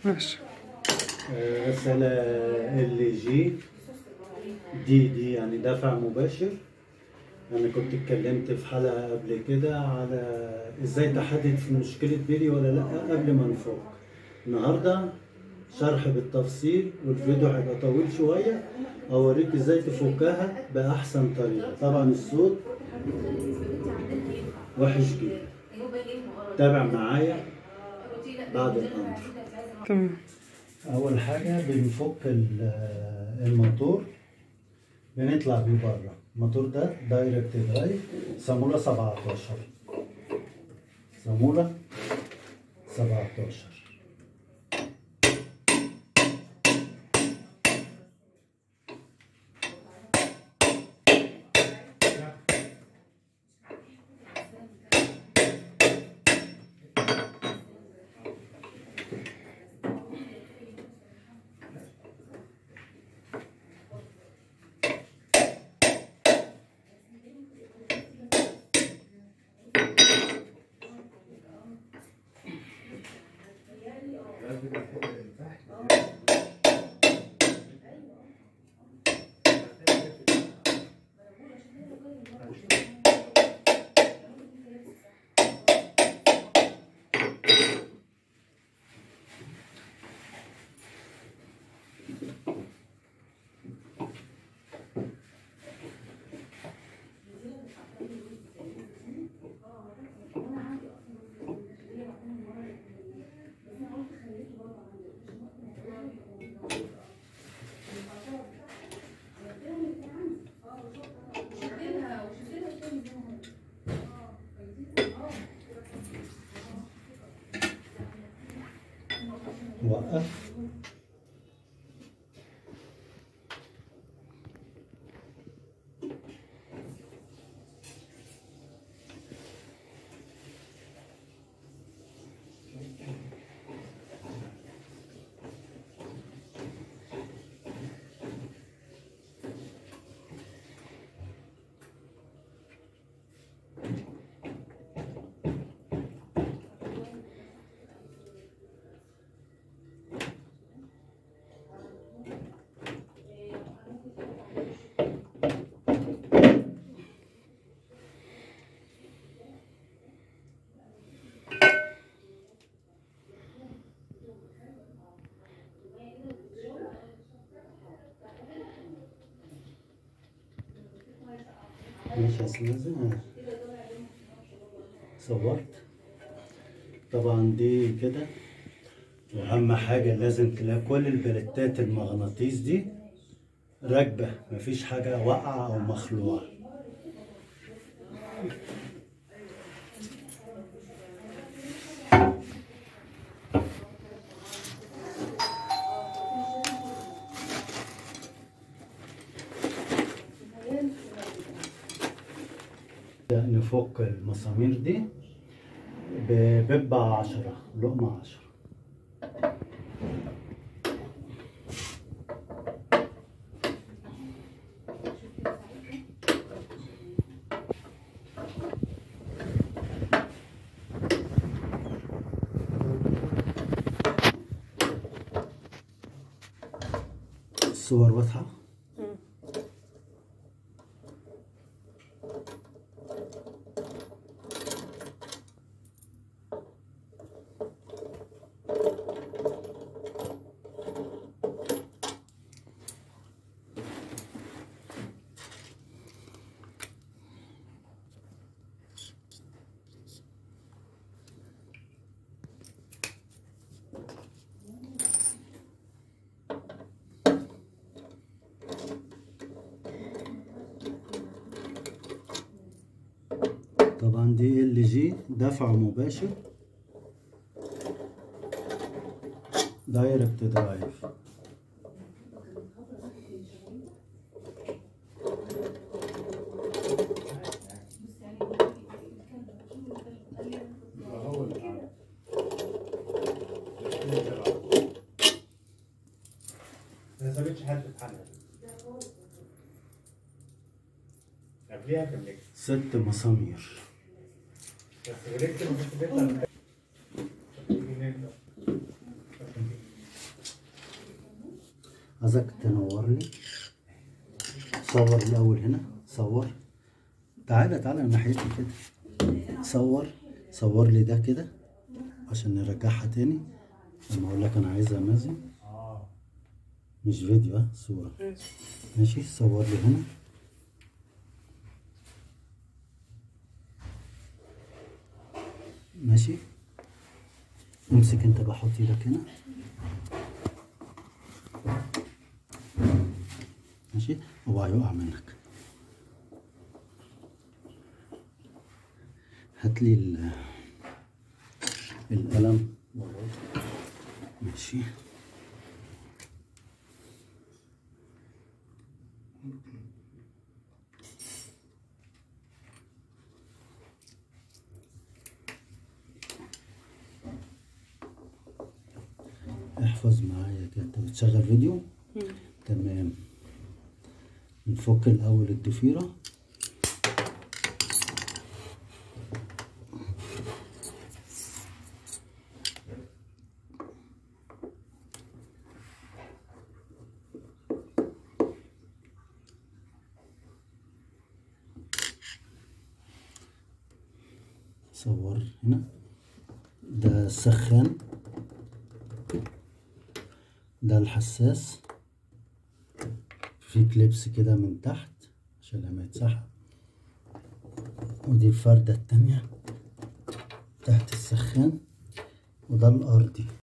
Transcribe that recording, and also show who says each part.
Speaker 1: ماشي
Speaker 2: آه، رسالة ال جي دي دي يعني دفع مباشر أنا كنت اتكلمت في حلقة قبل كده على إزاي تحدد في مشكلة بيلي ولا لأ قبل ما نفك النهاردة شرح بالتفصيل والفيديو هيبقى طويل شوية أوريك إزاي تفكها بأحسن طريقة طبعا الصوت وحش جدا تابع معايا بعد الأمر
Speaker 1: تمام
Speaker 2: اول حاجه بنفك ال- الموتور بنطلع بيه بره الموتور ده دايركت درايف صاموله 17 صاموله 17 وقف مش هسلزم صورت طبعا دي كده واهم حاجه لازم تلاقي كل البلتات المغناطيس دي راكبه مفيش حاجه واقعه او مخلوعه نفك المسامير دي بببع عشرة لقمة عشرة الصور واضحة؟ طبعا دي ال جي دفع مباشر دايركت درايف
Speaker 3: ما سابتش حد في حالها قبليها كان نكس
Speaker 2: ست مسامير
Speaker 3: بس ولكن ما كنتش بيطلع
Speaker 2: عايزك تنور لي صور الاول هنا صور تعالى تعالى من ناحيتي كده صور صور لي ده كده عشان نرجعها تاني لما اقول لك انا عايزها مازن
Speaker 3: اه
Speaker 2: مش فيديو ها صورة ماشي صور لي هنا ماشي امسك انت بقى حط ايدك هنا ماشي اوعى يقع منك هات لي ال- القلم ماشي احفظ معايا كده انت بتشغل فيديو تمام نفك الاول الضفيره صور هنا ده السخان ده الحساس في كليبس كده من تحت عشان لما يتسحب ودي الفردة التانية تحت السخان وده الأرضي